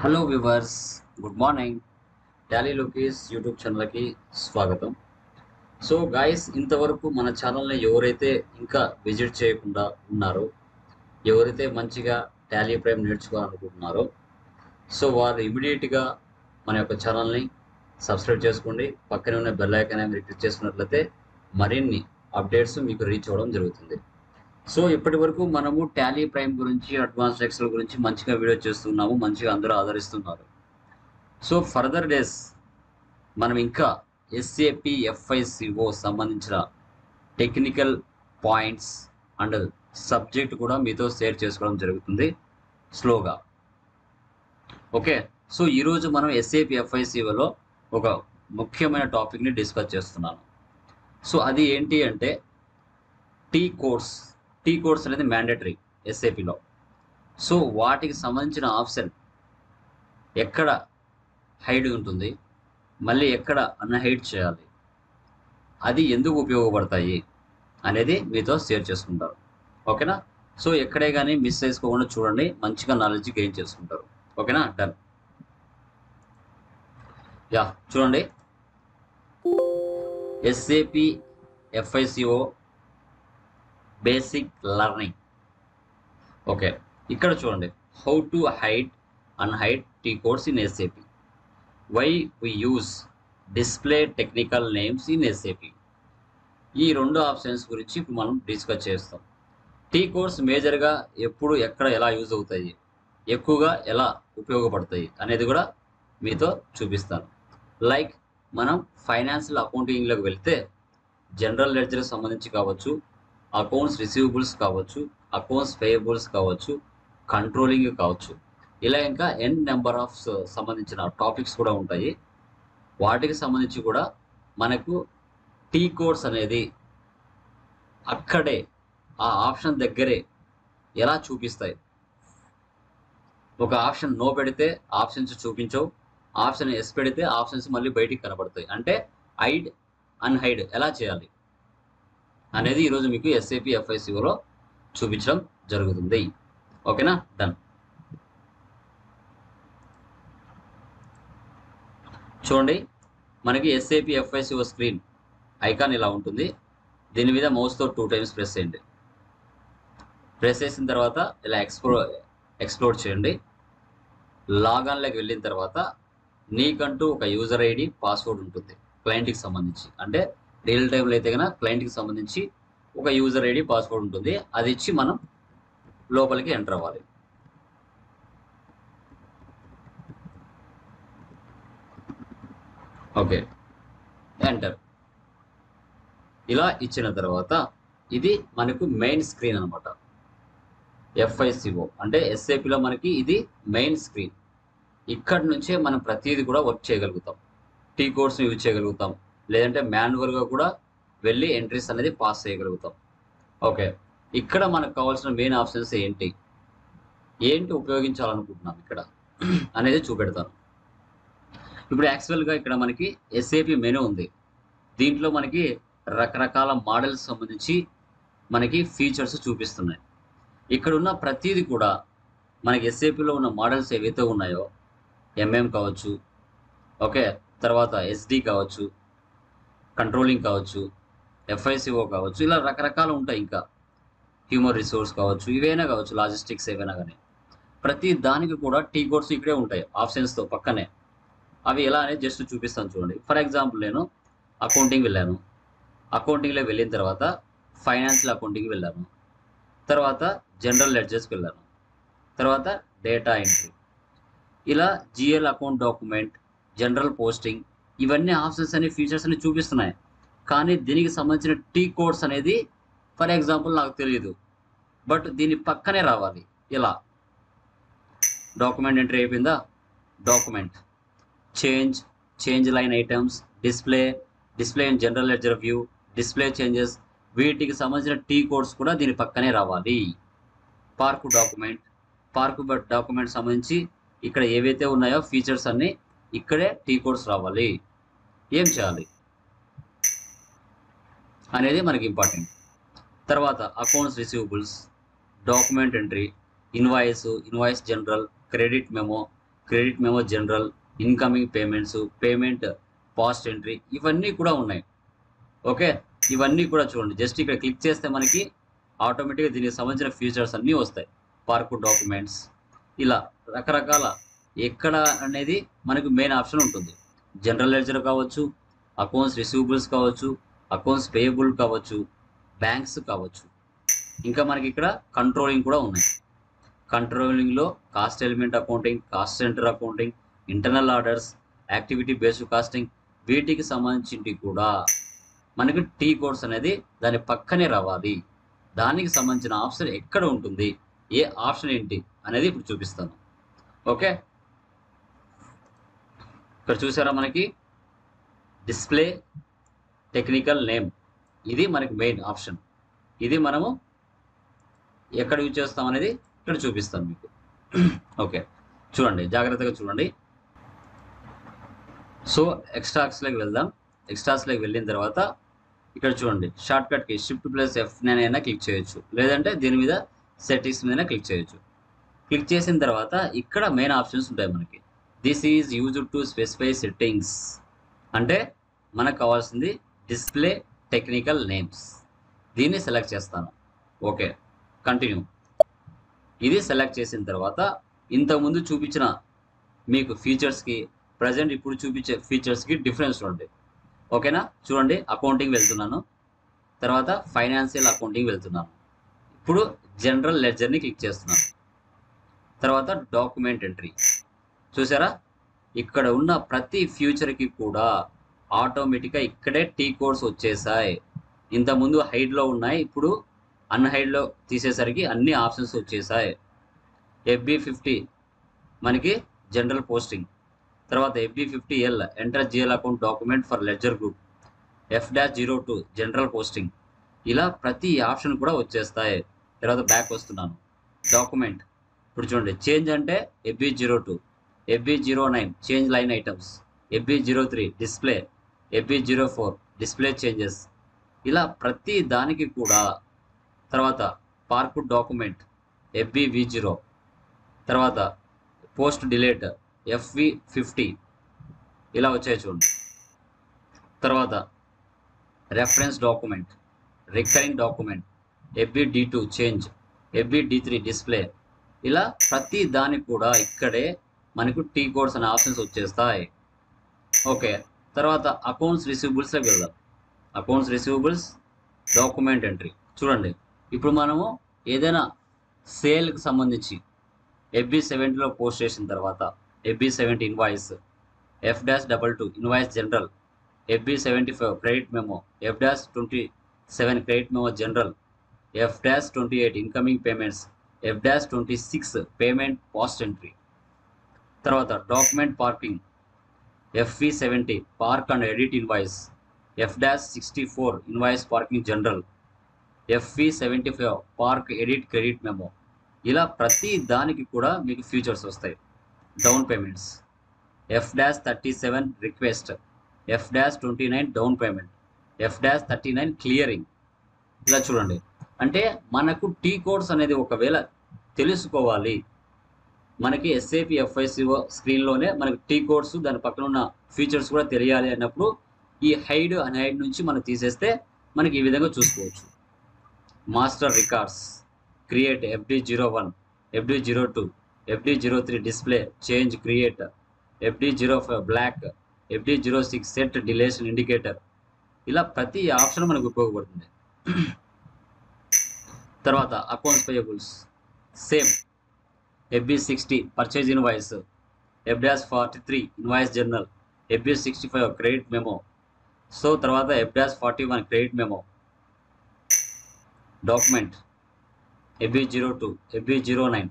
hello viewers good morning Tally Lokesh YouTube ఛానల్కి స్వాగతం so guys ఇంతవరకు మన ఛానల్ని ఎవరైతే ఇంకా విజిట్ చేయకుండా ఉన్నారో ఎవరైతే మంచిగా టాలీ ప్రైమ్ నేర్చుకోవాలనుకుంటున్నారో సో వారు ఇమీడియట్గా మన యొక్క ఛానల్ని సబ్స్క్రైబ్ చేసుకోండి పక్కనే ఉన్న బెల్ ఐకాన్ మీరు క్లిక్ చేసుకున్నట్లయితే మరిన్ని అప్డేట్స్ మీకు రీచ్ అవ్వడం జరుగుతుంది సో ఇప్పటి వరకు మనము టాలీ ప్రైమ్ గురించి అడ్వాన్స్డ్ ఎక్సెల్ గురించి మంచిగా వీడియో చేస్తున్నాము మంచిగా అందరూ ఆదరిస్తున్నారు సో ఫర్దర్ డేస్ మనం ఇంకా ఎస్ఏపి ఎఫ్ఐసిఓ సంబంధించిన టెక్నికల్ పాయింట్స్ అండ్ సబ్జెక్ట్ కూడా మీతో షేర్ చేసుకోవడం జరుగుతుంది స్లోగా ఓకే సో ఈరోజు మనం ఎస్ఏపి ఎఫ్ఐసిఓలో ఒక ముఖ్యమైన టాపిక్ని డిస్కస్ చేస్తున్నాను సో అది ఏంటి అంటే టీ కోర్స్ టీ కోర్స్ అనేది మ్యాండేటరీ ఎస్ఏపిలో సో వాటికి సంబంధించిన ఆప్షన్ ఎక్కడ హైడ్ ఉంటుంది మళ్ళీ ఎక్కడ అన్హైడ్ చేయాలి అది ఎందుకు ఉపయోగపడతాయి అనేది మీతో షేర్ చేసుకుంటారు ఓకేనా సో ఎక్కడే కానీ మిస్ చేసుకోకుండా చూడండి మంచిగా నాలెడ్జ్ గెయిన్ చేసుకుంటారు ఓకేనా డన్ యా చూడండి SAP FICO basic learning okay ఇక్కడ చూడండి how to hide unhide T codes in SAP why we use display technical names in SAP ఈ రెండు ఆప్షన్స్ గురించి ఇప్పుడు మనం డిస్కస్ చేస్తాం టీ కోర్స్ మేజర్గా ఎప్పుడు ఎక్కడ ఎలా యూజ్ అవుతాయి ఎక్కువగా ఎలా ఉపయోగపడతాయి అనేది కూడా మీతో చూపిస్తాను లైక్ మనం ఫైనాన్షియల్ అకౌంటింగ్లోకి వెళ్తే జనరల్ లెడ్జర్కి సంబంధించి కావచ్చు అకౌంట్స్ రిసీవబుల్స్ కావచ్చు అకౌంట్స్ పేయబుల్స్ కావచ్చు కంట్రోలింగ్ కావచ్చు ఇలా ఇంకా ఎన్ నెంబర్ ఆఫ్ సంబంధించిన టాపిక్స్ కూడా ఉంటాయి వాటికి సంబంధించి కూడా మనకు టీ కోడ్స్ అనేది అక్కడే ఆ ఆప్షన్ దగ్గరే ఎలా చూపిస్తాయి ఒక ఆప్షన్ నో పెడితే ఆప్షన్స్ చూపించవు ఆప్షన్ ఎస్ పెడితే ఆప్షన్స్ మళ్ళీ బయటికి కనబడతాయి అంటే హైడ్ అన్హైడ్ ఎలా చేయాలి అనేది ఈరోజు మీకు ఎస్ఏపి ఎఫ్ఐసిఓలో చూపించడం జరుగుతుంది ఓకేనా డన్ చూడండి మనకి ఎస్ఏపి ఎఫ్ఐసిఓ స్క్రీన్ ఐకాన్ ఇలా ఉంటుంది దీని మీద మౌస్తో టూ టైమ్స్ ప్రెస్ చేయండి ప్రెస్ చేసిన తర్వాత ఇలా ఎక్స్ప్లో ఎక్స్ప్లోర్ చేయండి లాగాన్లోకి వెళ్ళిన తర్వాత నీకంటూ ఒక యూజర్ ఐడి పాస్వర్డ్ ఉంటుంది క్లయింట్కి సంబంధించి అంటే రియల్ టైంలో అయితే కనుక క్లయింట్కి సంబంధించి ఒక యూజర్ ఐడి పాస్వర్డ్ ఉంటుంది అది ఇచ్చి మనం లోపలికి ఎంటర్ అవ్వాలి ఓకే ఎంటర్ ఇలా ఇచ్చిన తర్వాత ఇది మనకు మెయిన్ స్క్రీన్ అనమాట ఎఫ్ఐసిఓ అంటే ఎస్ఏపిలో మనకి ఇది మెయిన్ స్క్రీన్ ఇక్కడ నుంచే మనం ప్రతిదీ కూడా వర్క్ చేయగలుగుతాం టీ కోడ్స్ని యూజ్ చేయగలుగుతాం లేదంటే మాన్యువల్గా కూడా వెళ్ళి ఎంట్రీస్ అనేది పాస్ చేయగలుగుతాం ఓకే ఇక్కడ మనకు కావాల్సిన మెయిన్ ఆప్షన్స్ ఏంటి ఏంటి ఉపయోగించాలనుకుంటున్నాం ఇక్కడ అనేది చూపెడతాను ఇప్పుడు యాక్చువల్గా ఇక్కడ మనకి ఎస్ఏపి మెనూ ఉంది దీంట్లో మనకి రకరకాల మోడల్స్ సంబంధించి మనకి ఫీచర్స్ చూపిస్తున్నాయి ఇక్కడ ఉన్న ప్రతిదీ కూడా మనకి ఎస్ఏపిలో ఉన్న మోడల్స్ ఏవైతే ఉన్నాయో ఎంఎం కావచ్చు ఓకే తర్వాత ఎస్డి కావచ్చు కంట్రోలింగ్ కావచ్చు ఎఫ్ఐసిఓ కావచ్చు ఇలా రకరకాలు ఉంటాయి ఇంకా హ్యూమన్ రిసోర్స్ కావచ్చు ఇవైనా కావచ్చు లాజిస్టిక్స్ ఏవైనా కానీ ప్రతి దానికి కూడా టీ కోడ్స్ ఇక్కడే ఉంటాయి ఆప్షన్స్తో పక్కనే అవి ఎలా అనేది జస్ట్ చూపిస్తాను చూడండి ఫర్ ఎగ్జాంపుల్ నేను అకౌంటింగ్ వెళ్ళాను అకౌంటింగ్లో వెళ్ళిన తర్వాత ఫైనాన్షియల్ అకౌంటింగ్ వెళ్ళాను తర్వాత జనరల్ లెడ్జర్స్కి వెళ్ళాను తర్వాత డేటా ఎంట్రీ ఇలా GL account document general posting ఇవన్నీ ఆప్షన్స్ అనే ఫీచర్స్ అని చూపిస్తున్నాయి కానీ దీనికి సంబంధించిన టీ కోడ్స్ అనేది ఫర్ ఎగ్జాంపుల్ నాకు తెలియదు బట్ దీని పక్కనే రావాలి ఇలా డాక్యుమెంట్ ఎంట్రీ అయిపోయిందా document change change line items display display in general ledger view display changes వీటికి సంబంధించిన టీ కోడ్స్ కూడా దీని పక్కనే రావాలి పార్క్ డాక్యుమెంట్ పార్క్ డాక్యుమెంట్ సంబంధించి ఇక్కడ ఏవైతే ఉన్నాయో ఫీచర్స్ అన్నీ ఇక్కడే టీ కోడ్స్ రావాలి ఏం చేయాలి అనేది మనకి ఇంపార్టెంట్ తర్వాత accounts receivables document entry invoice invoice general credit memo credit memo general incoming payments payment past entry ఇవన్నీ కూడా ఉన్నాయి ఓకే ఇవన్నీ కూడా చూడండి జస్ట్ ఇక్కడ క్లిక్ చేస్తే మనకి ఆటోమేటిక్గా దీనికి సంబంధించిన ఫీచర్స్ అన్నీ వస్తాయి పార్క్ డాక్యుమెంట్స్ ఇలా రకరకాల ఎక్కడ అనేది మనకు మెయిన్ ఆప్షన్ ఉంటుంది జనరల్ లెడ్జర్ కావచ్చు అకౌంట్స్ రిసీవబుల్స్ కావచ్చు అకౌంట్స్ పేయబుల్ కావచ్చు బ్యాంక్స్ కావచ్చు ఇంకా మనకి ఇక్కడ కంట్రోలింగ్ కూడా ఉన్నాయి కంట్రోలింగ్లో cost element accounting cost center accounting internal orders activity based costing వీటికి సంబంధించి కూడా మనకి టీ కోడ్స్ అనేది దాని పక్కనే రావాలి దానికి సంబంధించిన ఆప్షన్ ఎక్కడ ఉంటుంది ఏ ఆప్షన్ ఏంటి అనేది ఇప్పుడు చూపిస్తాను ఓకే ఇక్కడ చూసారా మనకి డిస్ప్లే టెక్నికల్ నేమ్ ఇది మనకి మెయిన్ ఆప్షన్ ఇది మనము ఎక్కడ యూజ్ చేస్తాం అనేది ఇక్కడ చూపిస్తాను మీకు ఓకే చూడండి జాగ్రత్తగా చూడండి సో ఎక్స్ట్రాక్స్లోకి వెళ్దాం ఎక్స్ట్రాస్లోకి వెళ్ళిన తర్వాత ఇక్కడ చూడండి షార్ట్ కట్కి షిఫ్ట్ ప్లస్ ఎఫ్ నైన్ అయినా క్లిక్ చేయొచ్చు లేదంటే దీని మీద సెట్టింగ్స్ మీద క్లిక్ చేయొచ్చు క్లిక్ చేసిన తర్వాత ఇక్కడ మెయిన్ ఆప్షన్స్ ఉంటాయి మనకి this is use to specify settings అంటే మనకు కావాల్సింది డిస్ప్లే టెక్నికల్ నేమ్స్ దీన్ని సెలెక్ట్ చేస్తాను ఓకే కంటిన్యూ ఇది సెలెక్ట్ చేసిన తర్వాత ఇంతకుముందు చూపించిన మీకు ఫీచర్స్కి ప్రజెంట్ ఇప్పుడు చూపించే ఫీచర్స్కి డిఫరెన్స్ ఉంటుంది ఓకేనా చూడండి అకౌంటింగ్ వెళ్తున్నాను తర్వాత ఫైనాన్షియల్ అకౌంటింగ్ వెళ్తున్నాను ఇప్పుడు జనరల్ లెడ్జర్ని క్లిక్ చేస్తున్నాను తర్వాత డాక్యుమెంట్ ఎంట్రీ చూసారా ఇక్కడ ఉన్న ప్రతి ఫ్యూచర్కి కూడా ఆటోమేటిక్గా ఇక్కడే టీ కోడ్స్ వచ్చేసాయి ఇంతకుముందు హైడ్లో ఉన్నాయి ఇప్పుడు అన్హైడ్లో తీసేసరికి అన్ని ఆప్షన్స్ వచ్చేసాయి ఎఫ్బి ఫిఫ్టీ మనకి జనరల్ పోస్టింగ్ తర్వాత FB fifty L enter GL account document for ledger group F dash zero two general posting ఇలా ప్రతి ఆప్షన్ కూడా వచ్చేస్తాయి తర్వాత బ్యాక్ వస్తున్నాను డాక్యుమెంట్ ఇప్పుడు చూడండి చేంజ్ అంటే FB zero two FB zero nine change line items FB zero three display FB zero four display changes ఇలా ప్రతి దానికి కూడా తర్వాత park document FB V zero తర్వాత పోస్ట్ డిలేట్ ఎఫ్వి ఫిఫ్టీ ఇలా వచ్చాయి చూడండి తర్వాత reference document recurring document FB D two change FB D three display ఇలా ప్రతి దానికి కూడా ఇక్కడే మనకు టీ కోడ్స్ అనే ఆప్షన్స్ వచ్చేస్తాయి ఓకే తర్వాత అకౌంట్స్ రిసీవబుల్స్లోకి వెళ్దాం అకౌంట్స్ రిసీవబుల్స్ డాక్యుమెంట్ ఎంట్రీ చూడండి ఇప్పుడు మనము ఏదైనా సేల్కి సంబంధించి ఎఫ్బి సెవెంటీలో పోస్ట్ చేసిన తర్వాత FB seventy invoice F dash double two invoice general FB seventy five credit memo F dash twenty seven credit memo general F dash twenty eight incoming payments F dash twenty six payment past entry తర్వాత document parking FV seventy park and edit invoice F dash sixty four invoice parking general FV seventy five park edit credit memo ఇలా ప్రతి దానికి కూడా మీకు features వస్తాయి down payments F dash thirty seven request F dash twenty nine down payment F dash thirty nine clearing ఇలా చూడండి అంటే మనకు టీ కోడ్స్ అనేది ఒకవేళ తెలుసుకోవాలి మనకి ఎస్ఏపి ఎఫ్ఐసిఓ స్క్రీన్లోనే మనకి టీ కోడ్స్ దాని పక్కన ఉన్న ఫీచర్స్ కూడా తెలియాలి అన్నప్పుడు ఈ హైడ్ అనే హైడ్ నుంచి మనం తీసేస్తే మనకి ఈ విధంగా చూసుకోవచ్చు master records create FD zero one FD zero two FD zero three display change create FD zero five block FD zero six set deletion indicator ఇలా ప్రతి ఆప్షన్ మనకు ఉపయోగపడుతుంది తర్వాత accounts payables same FB sixty purchase invoice F dash forty three invoice journal FB sixty five credit memo so తర్వాత F dash forty one credit memo document FB zero two FB zero nine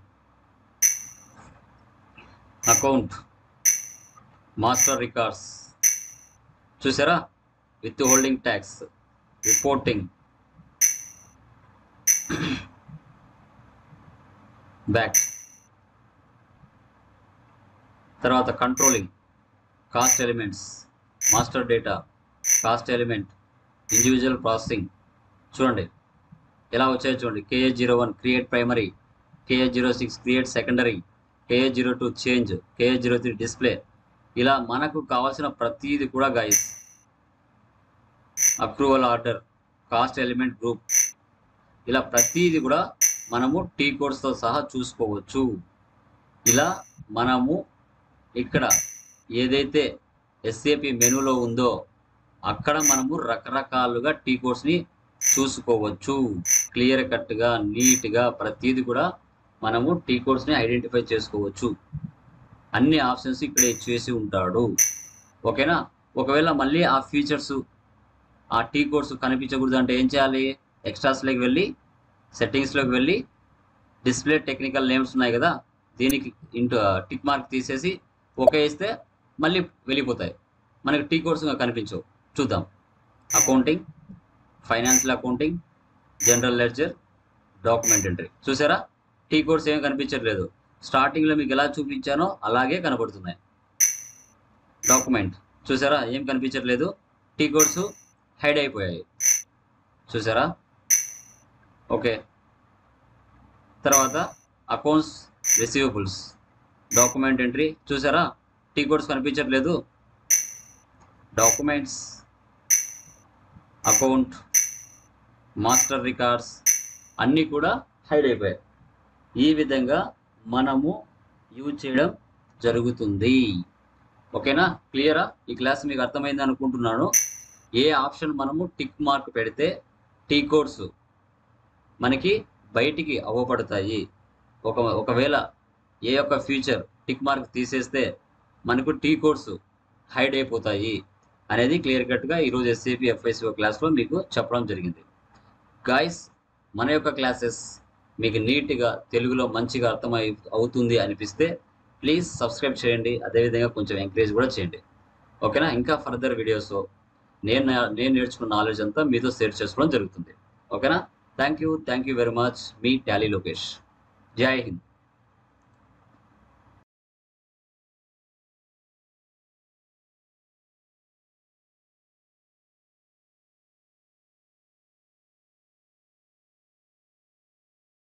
account master records చూసారా withholding tax reporting back తర్వాత controlling cost elements master data cost element individual processing చూడండి ఎలా వచ్చాయో చూడండి KA zero one create primary KA zero six create secondary KA zero two change KA zero three display ఇలా మనకు కావాల్సిన ప్రతిదీ కూడా guys approval order cost element group ఇలా ప్రతిదీ కూడా మనము టీ కోడ్స్తో సహా చూసుకోవచ్చు ఇలా మనము ఇక్కడ ఏదైతే ఎస్ఏపి మెనూలో ఉందో అక్కడ మనము రకరకాలుగా టీ కోడ్స్ని చూసుకోవచ్చు క్లియర్ కట్గా నీట్గా ప్రతిదీ కూడా మనము టీ కోడ్స్ని ఐడెంటిఫై చేసుకోవచ్చు అన్ని ఆప్షన్స్ ఇక్కడ చేసి ఉంటాడు ఓకేనా ఒకవేళ మళ్ళీ ఆ ఫీచర్స్ ఆ టీ కోడ్స్ కనిపించకూడదు అంటే ఏం చేయాలి ఎక్స్ట్రాస్లోకి వెళ్ళి సెట్టింగ్స్లోకి వెళ్ళి డిస్ప్లే టెక్నికల్ నేమ్స్ ఉన్నాయి కదా దీనికి ఇంటూ టిక్ మార్క్ తీసేసి ఓకే ఇస్తే మళ్ళీ వెళ్ళిపోతాయి మనకి టీ కోడ్స్ కనిపించవు చూద్దాం accounting financial accounting general ledger document entry చూసారా టీ కోడ్స్ ఏం కనిపించట్లేదు స్టార్టింగ్లో మీకు ఎలా చూపించానో అలాగే కనబడుతున్నాయి డాక్యుమెంట్ చూసారా ఏం కనిపించట్లేదు టీ కోడ్స్ హైడ్ అయిపోయాయి చూసారా ఓకే తర్వాత అకౌంట్స్ రిసీవబుల్స్ డాక్యుమెంట్ ఎంట్రీ చూసారా టీ కోడ్స్ కనిపించట్లేదు డాక్యుమెంట్స్ అకౌంట్ మాస్టర్ రికార్డ్స్ అన్నీ కూడా హైడ్ అయిపోయాయి ఈ విధంగా మనము యూజ్ చేయడం జరుగుతుంది ఓకేనా క్లియరా ఈ క్లాస్ మీకు అర్థమైంది అనుకుంటున్నాను ఏ ఆప్షన్ మనము టిక్ మార్క్ పెడితే టీ కోడ్స్ మనకి బయటికి అవ్వబడతాయి ఒక ఒకవేళ ఏ యొక్క ఫ్యూచర్ టిక్ మార్క్ తీసేస్తే మనకు టీ కోడ్స్ హైడ్ అయిపోతాయి అనేది క్లియర్ కట్గా ఈరోజు ఎస్సీపీ ఎఫ్ఐసిఓ క్లాస్లో మీకు చెప్పడం జరిగింది గాయస్ మన యొక్క క్లాసెస్ మీకు నీట్గా తెలుగులో మంచిగా అర్థమై అవుతుంది అనిపిస్తే ప్లీజ్ సబ్స్క్రైబ్ చేయండి అదేవిధంగా కొంచెం ఎంకరేజ్ కూడా చేయండి ఓకేనా ఇంకా ఫర్దర్ వీడియోస్ నేను నేను నేర్చుకున్న నాలెడ్జ్ అంతా మీతో షేర్ చేసుకోవడం జరుగుతుంది ఓకేనా thank you thank you very much మీ టాలీ లోకేష్ జై హింద్